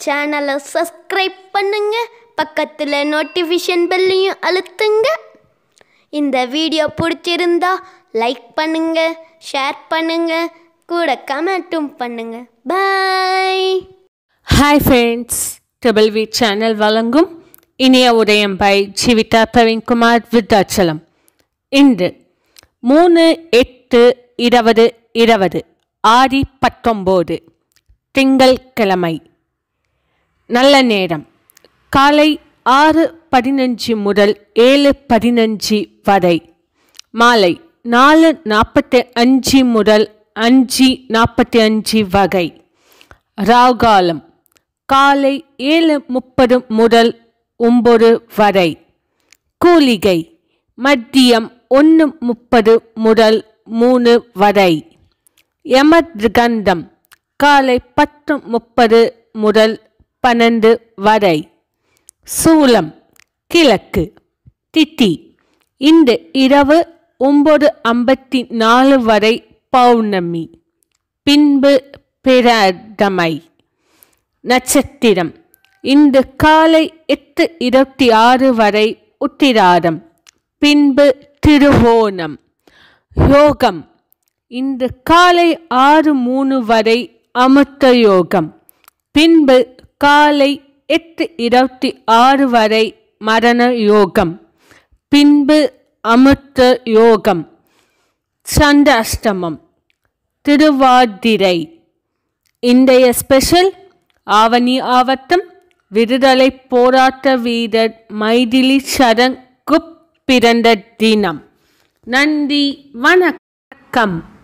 சேனலை சப்ஸ்கிரைப் பண்ணுங்க பக்கத்தில் நோட்டிஃபிகேஷன் பெல்லையும் அழுத்துங்க இந்த வீடியோ பிடிச்சிருந்தா லைக் பண்ணுங்க ஷேர் பண்ணுங்க கூட கமெண்ட்டும் பண்ணுங்க bye hi friends triple V channel வழங்கும் இனிய உதயம் பை ஜீவிதா பிரவீன்குமார் விருத்தாச்சலம் இன்று மூணு எட்டு இருபது இருபது ஆடி பத்தொம்போது திங்கள்கிழமை நல்ல நேரம் காலை ஆறு பதினஞ்சு முதல் ஏழு பதினஞ்சு வரை மாலை நாலு நாற்பத்தி அஞ்சு முதல் அஞ்சு நாற்பத்தி அஞ்சு வகை ராகாலம் காலை ஏழு முப்பது முதல் ஒம்பது வரை கூலிகை மதியம் ஒன்று முப்பது முதல் மூணு வரை யமத்கந்தம் காலை பத்து முப்பது முதல் பன்னெண்டு வரை சூலம் கிழக்கு திதி இந்த இரவு ஒம்பது ஐம்பத்தி நாலு வரை பௌர்ணமி பின்பு பிரதமை நட்சத்திரம் இந்த காலை எட்டு இருபத்தி ஆறு வரை உத்திராடம் பின்பு திருவோணம் யோகம் இந்த காலை ஆறு மூணு வரை அமிர்த யோகம் பின்பு காலை எட்டு இருபத்தி ஆறு வரை மரண யோகம் பின்பு அமிர்த யோகம் சண்டாஷ்டமம் திருவாதிரை இன்றைய ஸ்பெஷல் ஆவணி ஆவட்டம் விடுதலை போராட்ட வீரர் மைதிலி சரண் குப் பிறந்த தினம் நன்றி வணக்கம்